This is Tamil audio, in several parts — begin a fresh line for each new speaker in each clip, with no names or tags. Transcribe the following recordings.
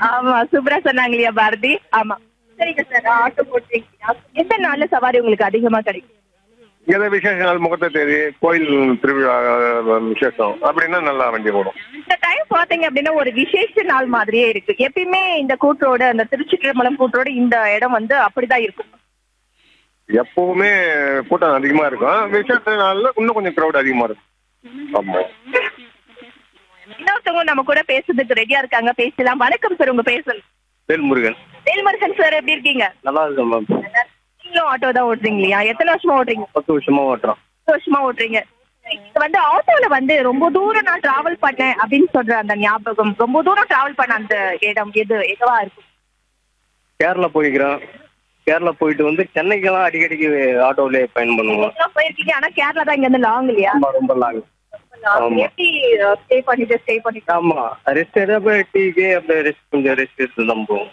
ஆமா சூப்பரா சொன்னாங்க இல்லையா பாரதி ஆமா சரிங்க சார் ஆட்டோ போட்டீங்க எந்த நாள்ல சவாரி உங்களுக்கு அதிகமா கிடைக்கும்
ஏதோ விசேஷ நாள் முகத்த தேதி கோயில் திருவிழா அஹ், விசேஷம் அப்படின்னா நல்லா வண்டி ஓடும்
இந்த டைம் பாத்தீங்க அப்படின்னா ஒரு விசேஷ நாள் மாதிரியே இருக்கு எப்பயுமே இந்த கூட்டரோட அந்த திருச்சிற்றம்பலம் கூட்டரோட இந்த இடம் வந்து அப்படிதான் இருக்கும்
எப்பவுமே கூட்டம் அதிகமா இருக்கும் விசேஷ நாள்ல இன்னும் கொஞ்சம் க்ரௌட் அதிகமா இருக்கும் ஆமா
இன்னொருத்தவங்க நம்ம கூட பேசுறதுக்கு ரெடியா இருக்காங்க பேசலாம் வணக்கம் சார் உங்க பேர் சொல்லுங்க
வேல்முருகன்
வேல்மருகன் சார் எப்படி இருக்கீங்க
நல்லா இருக்கும் மேம்
நீங்களும் ஆட்டோ தான் ஓட்டுறீங்க இல்லையா எத்தனை வருஷமா ஓட்டுறீங்க
பத்து வருஷமா ஓட்டுறோம்
பத்து வருஷமா ஓட்டுறீங்க இது வந்து ஆட்டோல வந்து ரொம்ப தூரம் நான் டிராவல் பண்ணேன் அப்படின்னு சொல்ற அந்த ஞாபகம் ரொம்ப தூரம் டிராவல் பண்ண அந்த இடம் எது எதுவா இருக்கும்
கேரளா போய்க்கிறோம் கேரளா போயிட்டு வந்து சென்னைக்கெல்லாம் அடிக்கடிக்கு ஆட்டோவிலே பயணம் பண்ணுவோம்
எல்லாம் போயிருக்கீங்க ஆனா கேரளா தான் இங்க இருந்து லாங் இல்லையா
ரொம்ப ரொம்ப லாங் ஆமா.
எப்படி ஸ்டே பண்ணிட்டு ஸ்டே பண்ணிட்டு
ஆமா ரெஸ்ட் எடுத்து அப்படியே டீக்கு அப்படியே ரெஸ்ட் கொஞ்சம் ரெஸ்ட் எடுத்து தான் போவோம்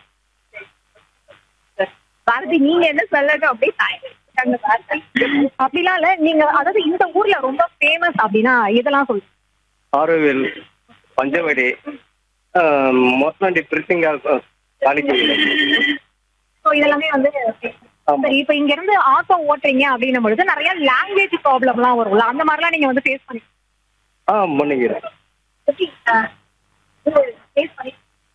பாரதி நீங்க என்ன சொல்லணும் அப்படியே சாய்ந்திருக்காங்க பாரதி.
அப்படிலாம் இல்ல நீங்க அதாவது இந்த ஊர்ல ரொம்ப ஃபேமஸ் அப்படின்னா இதெல்லாம் சொல்லுங்க
ஆரோவில் பஞ்சவடி மொத்தம் பிரிசிங்கா காலிக்கோயில்
ஸோ இதெல்லாமே வந்து
ஆமா.
சரி இப்போ இங்க இருந்து ஆட்டோ ஓட்டுறீங்க அப்படின்னும் பொழுது நிறைய லாங்குவேஜ் ப்ராப்ளம்லாம் வரும்ல அந்த மாதிரிலாம் நீங்க வந்து ஃபேஸ் பண்ணி
ஆ பண்ணிக்கிறேன்
எப்படி, அஹ், இது face பண்ணி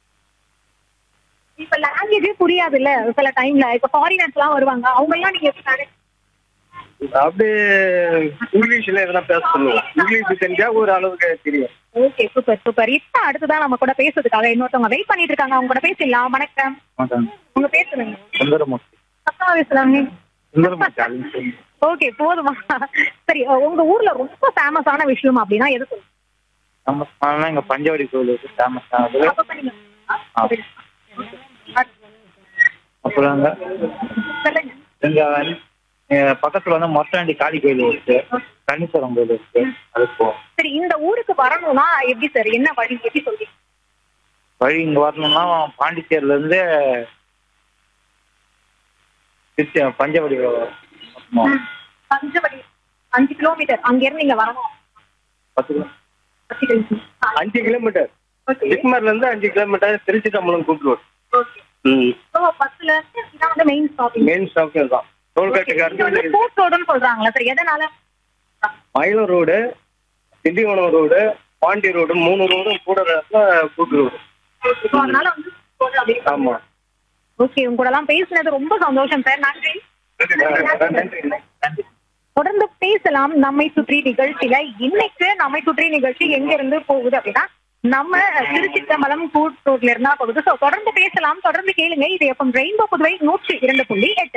இப்ப லாங்குவேஜே புரியாது இல்ல சில டைம்ல இப்ப ஃபாரினர்ஸ் எல்லாம் வருவாங்க அவங்க எல்லாம் நீங்க எப்படி manage
அப்படியே இங்கிலீஷ்ல எதனா பேச சொல்லுவோம் இங்கிலீஷ் தெரிஞ்சா ஒரு அளவுக்கு தெரியும்
ஓகே சூப்பர் சூப்பர் இப்ப அடுத்ததான் நம்ம கூட பேசுறதுக்காக இன்னொருத்தவங்க வெயிட் பண்ணிட்டு இருக்காங்க அவங்க கூட பேசிடலாம் வணக்கம் உங்க பேர் சொல்லுங்க
சுந்தரமூர்த்தி
சத்தமா பேசலாமே
சுந்தரமூர்த்தி
ஓகே போதுமா சரி உங்க ஊர்ல ரொம்ப ஃபேமஸான விஷயம் அப்படின்னா எது சொல்லுங்க
ஃபேமஸான இங்க பஞ்சவடி கோயில் இருக்கு ஃபேமஸ் ஆனது
அப்ப பண்ணீங்க.
ஆ. அப்புறம் அங்க
சொல்லுங்க
இங்க வந்து, அஹ், பக்கத்துல வந்து மொட்டாண்டி காளி கோயில் இருக்கு கணீஸ்வரம் கோயில் இருக்கு அது போகும்
சரி இந்த ஊருக்கு வரணும்னா எப்படி சார் என்ன வழி எப்படி சொல்றீங்க
வழி இங்க வரணும்னா பாண்டிச்சேரில இருந்து திருச்சி பஞ்சவடி வரணும்.
பஞ்சவடி அஞ்சு கிலோமீட்டர் அங்க இருந்து இங்க வரணும்
பத்து கிலோ
பத்து கிலோமீட்டர்.
அஞ்சு கிலோமீட்டர்
Okay.
ஜிப்மர்ல இருந்து அஞ்சு கிலோமீட்டர் திருச்சி தம்பலம் கூப்பிடுவோம்
Okay. So, பஸ்ல இருந்து இதான் வந்து மெயின் ஸ்டாப்பிங்
மெயின் ஸ்டாப் தான் டோல்கேட்டுக்கு
இது வந்து
அடுத்து
ஃபோர்த் ரோடுன்னு சொல்றாங்களா சார் எதனால
Mayilam road Tindivanam road Pondy road மூணு ரோடும் கூட கூட்டு ரோடு
So, அதனால வந்து road அப்படி
ஆமா
ஓகே உங்க கூட எல்லாம் பேசினது ரொம்ப சந்தோஷம் சார் நன்றி
நன்றி
தொடர்ந்து பேசலாம் நம்மை சுற்றி நிகழ்ச்சியில இன்னைக்கு நம்மை சுற்றி நிகழ்ச்சி எங்க இருந்து போகுது அப்படின்னா நம்ம திருச்சிற்றம்பலம் கூட் ரோட்ல இருந்தா போகுது சோ தொடர்ந்து பேசலாம் தொடர்ந்து கேளுங்க இது எப்பம் ரெயின்போ புதுவை நூற்றி இரண்டு புள்ளி எட்டு